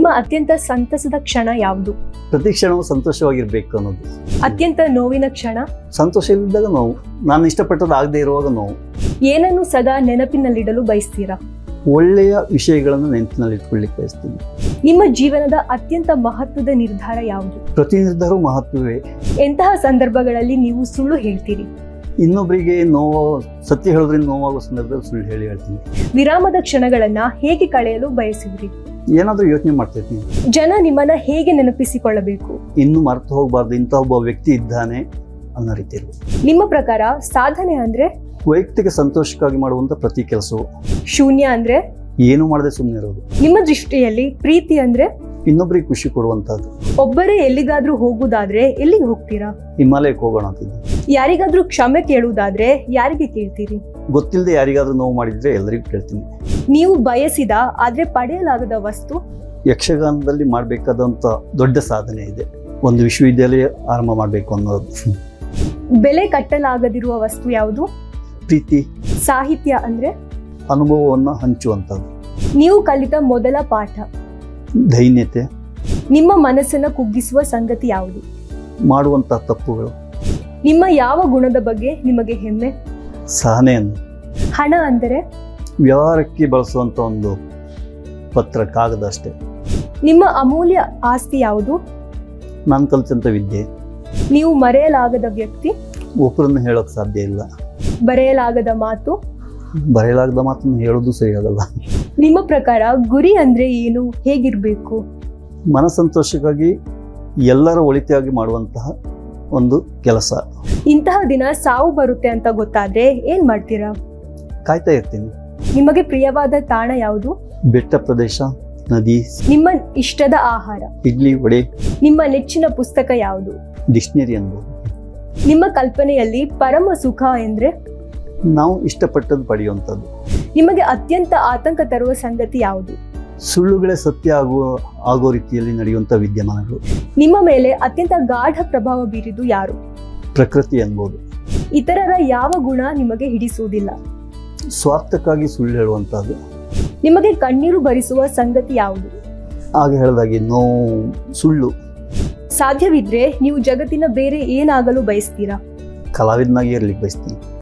ನಿಮ್ಮ ಅತ್ಯಂತ ಸಂತಸದ ಕ್ಷಣ ಯಾವುದು ಪ್ರತಿ ಕ್ಷಣವೂ ಸಂತೋಷವಾಗಿರ್ಬೇಕು ಅನ್ನೋದು ಅತ್ಯಂತ ನೋವಿನ ಕ್ಷಣ ಸಂತೋಷ ಇಲ್ಲದಾಗ ನೋವು ನಾನು ಇಷ್ಟಪಟ್ಟದ್ದು ಆಗದೆ ಇರುವಾಗ ನೋವು ಏನನ್ನು ಸದಾ ನೆನಪಿನಲ್ಲಿಡಲು ಬಯಸ್ತೀರಾ ಒಳ್ಳೆಯ ವಿಷಯಗಳನ್ನು ನೆನಪಿನಲ್ಲಿ ಇಟ್ಕೊಳ್ಳಿಕ್ಕೆ ಬಯಸ್ತೀನಿ ನಿಮ್ಮ ಜೀವನದ ಅತ್ಯಂತ ಮಹತ್ವದ ನಿರ್ಧಾರ ಯಾವುದು ಪ್ರತಿ ನಿರ್ಧಾರವೂ ಮಹತ್ವವೇ ಎಂತಹ ಸಂದರ್ಭಗಳಲ್ಲಿ ನೀವು ಸುಳ್ಳು ಹೇಳ್ತೀರಿ ಇನ್ನೊಬ್ಬರಿಗೆ ನೋವು ಸತ್ಯ ಹೇಳೋದ್ರಿಂದ ನೋವಾಗೋ ಸಂದರ್ಭದಲ್ಲಿ ಸುಳ್ಳು ಹೇಳಿ ಹೇಳ್ತೀನಿ ವಿರಾಮದ ಕ್ಷಣಗಳನ್ನ ಹೇಗೆ ಕಳೆಯಲು ಬಯಸಿದ್ರಿ ಏನಾದರೂ ಯೋಚನೆ ಮಾಡ್ತಿರ್ತೀನಿ ಜನ ನಿಮ್ಮನ್ನ ಹೇಗೆ ನೆನಪಿಸಿಕೊಳ್ಳಬೇಕು ಇನ್ನು ಮರೆತು ಹೋಗಬಾರ್ದು ಇಂಥ ಒಬ್ಬ ವ್ಯಕ್ತಿ ಇದ್ದಾನೆ ಅನ್ನೋ ರೀತಿಯಲ್ಲಿ ನಿಮ್ಮ ಪ್ರಕಾರ ಸಾಧನೆ ಅಂದ್ರೆ ವೈಯಕ್ತಿಕ ಸಂತೋಷಕ್ಕಾಗಿ ಮಾಡುವಂಥ ಪ್ರತಿ ಕೆಲಸವು ಶೂನ್ಯ ಅಂದ್ರೆ ಏನು ಮಾಡದೆ ಸುಮ್ಮನೆ ಇರೋದು ನಿಮ್ಮ ದೃಷ್ಟಿಯಲ್ಲಿ ಪ್ರೀತಿ ಅಂದ್ರೆ ಇನ್ನೊಬ್ಬರಿಗೆ ಖುಷಿ ಕೊಡುವಂಥದ್ದು ಒಬ್ಬರೇ ಎಲ್ಲಿಗಾದ್ರೂ ಹೋಗುದಾದ್ರೆ ಎಲ್ಲಿಗೆ ಹೋಗ್ತೀರಾ ಹಿಮಾಲಯಕ್ಕೆ ಹೋಗೋಣ ಅಂತಿದ್ದೆ ಯಾರಿಗಾದ್ರೂ ಕ್ಷಮೆ ಕೇಳುವುದಾದ್ರೆ ಯಾರಿಗೆ ಕೇಳ್ತೀರಿ ಗೊತ್ತಿಲ್ಲದೆ ಯಾರಿಗಾದ್ರೂ ನೋವು ಮಾಡಿದ್ರೆ ಎಲ್ಲರಿಗೂ ಕೇಳ್ತೀನಿ ನೀವು ಬಯಸಿದ ಆದ್ರೆ ಪಡೆಯಲಾಗದ ವಸ್ತು ಯಕ್ಷಗಾನದಲ್ಲಿ ಮಾಡಬೇಕಾದಂಥ ದೊಡ್ಡ ಸಾಧನೆ ಇದೆ ಒಂದು ವಿಶ್ವವಿದ್ಯಾಲಯ ಆರಂಭ ಮಾಡಬೇಕು ಅನ್ನೋದು ಬೆಲೆ ಕಟ್ಟಲಾಗದಿರುವ ವಸ್ತು ಯಾವುದು ಪ್ರೀತಿ ಸಾಹಿತ್ಯ ಅಂದ್ರೆ ಅನುಭವವನ್ನು ಹಂಚುವಂಥದ್ದು ನೀವು ಕಲಿತ ಮೊದಲ ಪಾಠ ದೈನ್ಯತೆ ನಿಮ್ಮ ಮನಸ್ಸನ್ನ ಕುಗ್ಗಿಸುವ ಸಂಗತಿ ಯಾವುದು ಮಾಡುವಂಥ ತಪ್ಪುಗಳು ನಿಮ್ಮ ಯಾವ ಗುಣದ ಬಗ್ಗೆ ನಿಮಗೆ ಹೆಮ್ಮೆ ಸಹನೆಯನ್ನು ಹಣ ಅಂದರೆ ವ್ಯವಹಾರಕ್ಕೆ ಬಳಸುವಂಥ ಒಂದು ಪತ್ರ ಕಾಗದ ಅಷ್ಟೇ ನಿಮ್ಮ ಅಮೂಲ್ಯ ಆಸ್ತಿ ಯಾವುದು ನಾನು ಕಲಿತಂಥ ವಿದ್ಯೆ ನೀವು ಮರೆಯಲಾಗದ ವ್ಯಕ್ತಿ ಒಬ್ಬರನ್ನು ಹೇಳೋಕೆ ಸಾಧ್ಯ ಇಲ್ಲ ಬರೆಯಲಾಗದ ಮಾತು ಬರೆಯಲಾಗದ ಮಾತನ್ನು ಹೇಳೋದು ಸರಿಯಾಗಲ್ಲ ನಿಮ್ಮ ಪ್ರಕಾರ ಗುರಿ ಅಂದ್ರೆ ಏನು ಹೇಗಿರ್ಬೇಕು ಮನಸಂತೋಷಕ್ಕಾಗಿ ಎಲ್ಲರ ಒಳಿತಾಗಿ ಮಾಡುವಂತಹ ಒಂದು ಕೆಲಸ ಇಂತಹ ದಿನ ಸಾವು ಬರುತ್ತೆ ಅಂತ ಗೊತ್ತಾದ್ರೆ ಏನ್ ಮಾಡ್ತೀರಾ ಕಾಯ್ತಾ ಇರ್ತೀನಿ ನಿಮಗೆ ಪ್ರಿಯವಾದ ತಾಣ ಯಾವುದು ಬೆಟ್ಟ ಪ್ರದೇಶ ನದಿ ನಿಮ್ಮ ಇಷ್ಟದ ಆಹಾರ ಇಡ್ಲಿ ವಡೆ ನಿಮ್ಮ ನೆಚ್ಚಿನ ಪುಸ್ತಕ ಯಾವುದು ಡಿಕ್ಷನರಿ ಅನ್ಬೋದು ನಿಮ್ಮ ಕಲ್ಪನೆಯಲ್ಲಿ ಪರಮ ಸುಖ ಎಂದ್ರೆ ನಾವು ಇಷ್ಟಪಟ್ಟದ್ದು ಪಡೆಯುವಂಥದ್ದು ನಿಮಗೆ ಅತ್ಯಂತ ಆತಂಕ ತರುವ ಸಂಗತಿ ಯಾವುದು ಸುಳ್ಳುಗಳೇ ಸತ್ಯ ಆಗುವ ಆಗೋ ರೀತಿಯಲ್ಲಿ ನಡೆಯುವಂಥ ವಿದ್ಯಮಾನಗಳು ನಿಮ್ಮ ಮೇಲೆ ಅತ್ಯಂತ ಗಾಢ ಪ್ರಭಾವ ಬೀರಿದು ಯಾರು ಪ್ರಕೃತಿ ಅನ್ಬೋದು ಇತರರ ಯಾವ ಗುಣ ನಿಮಗೆ ಹಿಡಿಸುವುದಿಲ್ಲ ಸ್ವಾರ್ಥಕ್ಕಾಗಿ ಸುಳ್ಳು ಹೇಳುವಂಥದ್ದು ನಿಮಗೆ ಕಣ್ಣೀರು ಭರಿಸುವ ಸಂಗತಿ ಯಾವುದು ಆಗ ಹೇಳಿದಾಗೆ ನೋವು ಸುಳ್ಳು ಸಾಧ್ಯವಿದ್ರೆ ನೀವು ಜಗತ್ತಿನ ಬೇರೆ ಏನಾಗಲು ಬಯಸ್ತೀರಾ ಕಲಾವಿದನಾಗಿ ಇರ್ಲಿಕ್ಕೆ ಬಯಸ್ತೀನಿ